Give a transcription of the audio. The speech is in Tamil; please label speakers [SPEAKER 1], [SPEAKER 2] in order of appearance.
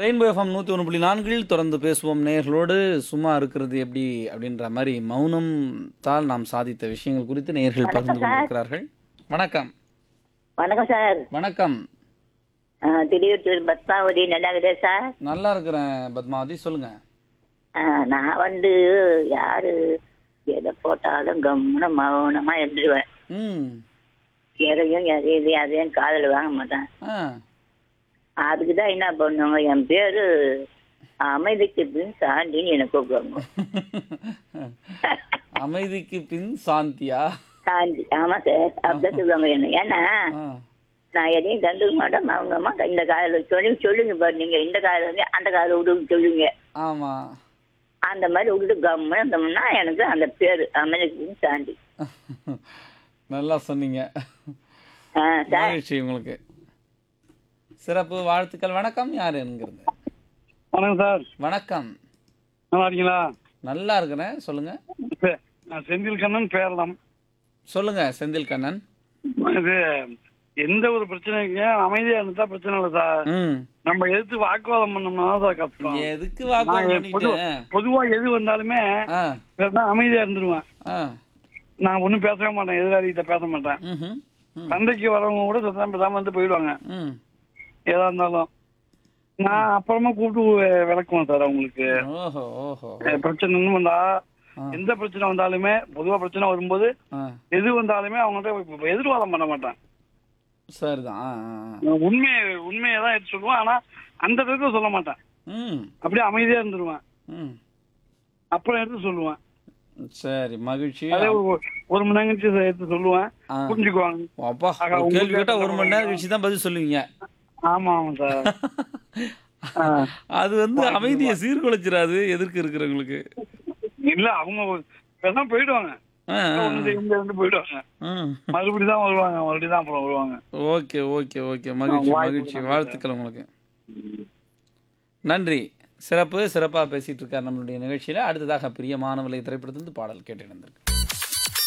[SPEAKER 1] ரெயின்போ எஃப்எம் நூற்றி ஒன்று புள்ளி நான்கில் தொடர்ந்து பேசுவோம் நேயர்களோடு சும்மா இருக்கிறது எப்படி அப்படின்ற மாதிரி மௌனம் தால் நாம் சாதித்த விஷயங்கள் குறித்து நேயர்கள் பகிர்ந்து கொண்டிருக்கிறார்கள் வணக்கம்
[SPEAKER 2] வணக்கம் சார்
[SPEAKER 1] வணக்கம்
[SPEAKER 2] ஆ, திடீர் பத்மாவதி நல்லா இருக்குதா சார்
[SPEAKER 1] நல்லா இருக்கிறேன் பத்மாவதி சொல்லுங்க
[SPEAKER 2] ஆ, நான் வந்து யாரு எதை போட்டாலும் கம்முன்னு மௌனமா இருந்துருவேன்
[SPEAKER 1] ம்
[SPEAKER 2] எதையும் எதையும் அதையும் காதில் வாங்க மாட்டேன்
[SPEAKER 1] ஆ
[SPEAKER 2] அதுக்கு தான் என்ன பண்ணுவாங்க என் பேரு அமைதிக்கு பின் சாண்டின்னு என்னை கூப்பிடுவாங்க
[SPEAKER 1] அமைதிக்கு பின் சாந்தியா
[SPEAKER 2] சாந்தி ஆமா சார் அப்படிதான் சொல்லுவாங்க என்ன ஏன்னா
[SPEAKER 1] ஆ
[SPEAKER 2] நான் எதையும் கண்டுக்க மாட்டேன் மௌனமா இந்த காதில் சொல்லி சொல்லுங்க பாரு நீங்க இந்த காதில் வந்து அந்த காதில் விடுன்னு சொல்லுங்க
[SPEAKER 1] ஆமாம்
[SPEAKER 2] அந்த மாதிரி விட்டுட்டு கம்முன்னு இருந்தோம்னா எனக்கு அந்த பேரு அமைதிக்கு பின் சாந்தி
[SPEAKER 1] நல்லா சொன்னீங்க
[SPEAKER 2] ஆ சார்
[SPEAKER 1] மகிழ்ச்சி உங்களுக்கு சிறப்பு வாழ்த்துக்கள் வணக்கம் யார் என்கிறது
[SPEAKER 3] வணக்கம் சார்
[SPEAKER 1] வணக்கம்
[SPEAKER 3] நல்லா இருக்கீங்களா
[SPEAKER 1] நல்லா இருக்கிறேன் சொல்லுங்க
[SPEAKER 3] சே- நான் செந்தில் கண்ணன் பேரலாம்
[SPEAKER 1] சொல்லுங்க செந்தில் கண்ணன்
[SPEAKER 3] இது எந்த ஒரு பிரச்சனைக்கு அமைதியா இருந்தா பிரச்சனை இல்லை சார்
[SPEAKER 1] ம்
[SPEAKER 3] நம்ம எதிர்த்து வாக்குவாதம் பண்ணோம்னா தான் சார் கஷ்டம்
[SPEAKER 1] எதுக்கு
[SPEAKER 3] நான்
[SPEAKER 1] வாக்குவாதம்
[SPEAKER 3] பொது-
[SPEAKER 1] பண்ணிட்டு
[SPEAKER 3] பொதுவா எது வந்தாலுமே
[SPEAKER 1] ஆ
[SPEAKER 3] பேசினா அமைதியா இருந்துருவேன்
[SPEAKER 1] ஆ
[SPEAKER 3] நான் ஒண்ணும் பேசவே மாட்டேன் எதிராளிகிட்ட பேச மாட்டேன்
[SPEAKER 1] ம்ஹும். ம்
[SPEAKER 3] சண்டைக்கு வரவங்க கூட சத்தம் பேசாம வந்து போயிடுவாங்க
[SPEAKER 1] ம்
[SPEAKER 3] ஏதா இருந்தாலும் நான் அப்புறமா கூப்பிட்டு விளக்குவேன் சார் அவங்களுக்கு
[SPEAKER 1] ஓஹோ ஓஹோ
[SPEAKER 3] அஹ் பிரச்சனைன்னு வந்தா
[SPEAKER 1] ஆ.
[SPEAKER 3] எந்த பிரச்சனை வந்தாலுமே பொதுவா பிரச்சனை வரும்போது
[SPEAKER 1] ஆ
[SPEAKER 3] எது வந்தாலுமே அவங்கள்ட்ட எதிர்வாதம் பண்ண மாட்டேன்
[SPEAKER 1] சரிதான் ஆ ஆ, ஆ.
[SPEAKER 3] நான் உண்மையை உண்மையை தான் எடுத்து சொல்லுவேன் ஆனா அந்த இடத்துல சொல்ல மாட்டேன்
[SPEAKER 1] ம்
[SPEAKER 3] அப்படியே அமைதியா இருந்துருவேன்
[SPEAKER 1] ம்
[SPEAKER 3] அப்புறம் எடுத்து சொல்லுவேன்
[SPEAKER 1] சரி மகிழ்ச்சி
[SPEAKER 3] அதே ஒரு ஒரு மணி நேரம் கழிச்சு எடுத்து சொல்லுவேன்
[SPEAKER 1] ஆ.
[SPEAKER 3] புரிஞ்சுக்குவாங்க
[SPEAKER 1] அப்பா
[SPEAKER 3] ஆகா,
[SPEAKER 1] ஒரு கேள்வி
[SPEAKER 3] உங்களுக்கு
[SPEAKER 1] கேட்டா ஒரு மணி நேரம் கழிச்சு தான் பதில் சொல்லுவீங்க
[SPEAKER 3] ஆமா ஆமா சார் ஆ.
[SPEAKER 1] அது வந்து அமைதியை சீர்குலைச்சிடாது எதிர்க்கு இருக்கிறவங்களுக்கு
[SPEAKER 3] இல்ல அவங்க பேசாம போயிடுவாங்க
[SPEAKER 1] ஆ, ஆ,
[SPEAKER 3] ஒண்ணு இங்க இருந்து போயிடுவாங்க
[SPEAKER 1] ம்.
[SPEAKER 3] மறுபடியும் தான் வருவாங்க மறுபடியும் தான் அப்புறம் வருவாங்க
[SPEAKER 1] ஓகே ஓகே ஓகே மகிழ்ச்சி
[SPEAKER 3] வாய்ப்பு
[SPEAKER 1] மகிழ்ச்சி
[SPEAKER 3] கொடுங்க
[SPEAKER 1] வாழ்த்துக்கள் உங்களுக்கு நன்றி சிறப்பு சிறப்பாக பேசிட்டு இருக்கார் நம்மளுடைய நிகழ்ச்சியில் அடுத்ததாக பிரியமானவளை திரைப்படத்திலிருந்து பாடல் கேட்டு இணைந்திருக்கு